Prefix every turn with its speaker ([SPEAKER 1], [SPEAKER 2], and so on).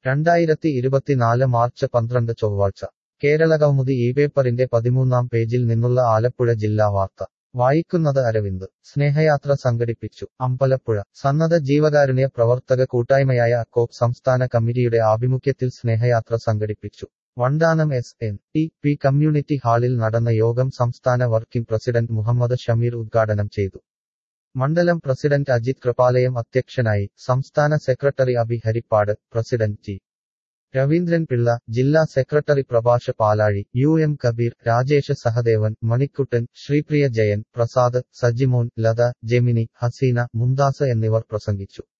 [SPEAKER 1] രണ്ടായിരത്തി ഇരുപത്തിനാല് മാർച്ച് പന്ത്രണ്ട് ചൊവ്വാഴ്ച കേരളകൗമുദി ഈ പേപ്പറിന്റെ പതിമൂന്നാം പേജിൽ നിന്നുള്ള ആലപ്പുഴ ജില്ലാ വാർത്ത വായിക്കുന്നത് അരവിന്ദ് സ്നേഹയാത്ര സംഘടിപ്പിച്ചു അമ്പലപ്പുഴ സന്നദ്ധ ജീവകാരുണ്യ പ്രവർത്തക കൂട്ടായ്മയായ അക്കോപ്പ് സംസ്ഥാന കമ്മിറ്റിയുടെ ആഭിമുഖ്യത്തിൽ സ്നേഹയാത്ര സംഘടിപ്പിച്ചു Vandanam S N T P community ഹാളിൽ നടന്ന യോഗം സംസ്ഥാന വർക്കിംഗ് പ്രസിഡന്റ് മുഹമ്മദ് ഷമീർ ഉദ്ഘാടനം ചെയ്തു മണ്ഡലം പ്രസിഡന്റ് അജിത് കൃപാലയം അധ്യക്ഷനായി സംസ്ഥാന secretary Abi Haripad president G Raveendran Pillai ജില്ലാ secretary Prabhasha Palazhi U M Kabeer Rajesh Sahadevan Manikuttan Sreepriya Jayan Prasad Sajimon Latha Gemini Haseena Mumtaz എന്നിവർ പ്രസംഗിച്ചു